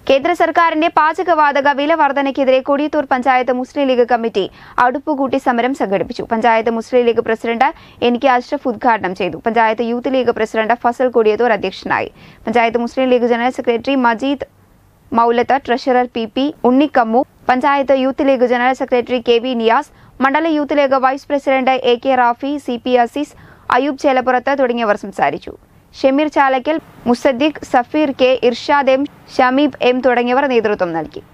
കേന്ദ്ര സർക്കാരിന്റെ പാചകവാതക വില വർധനയ്ക്കെതിരെ കൊടിയത്തൂർ പഞ്ചായത്ത് മുസ്ലിം ലീഗ് കമ്മിറ്റി അടുപ്പുകൂട്ടി സമരം സംഘടിപ്പിച്ചു panchayat Muslim League president N K Ashraf ഉദ്ഘാടനം ചെയ്തു പഞ്ചായത്ത് യൂത്ത് ലീഗ് പ്രസിഡന്റ് ഫസൽ കൊടിയത്തൂർ അധ്യക്ഷനായി panchayat Muslim League general secretary Majeed Moulath treasurer P P Unnikammu panchayat youth League general secretary K V Niyas മണ്ഡല youth League vice president A K Rafi C P Azeez Ayoob Chelappurath തുടങ്ങിയവർ സംസാരിച്ചു Shameer Chalakkal Musaddiq Safeer K Irshad M ഷമീബ് M തുടങ്ങിയവർ നേതൃത്വം നൽകി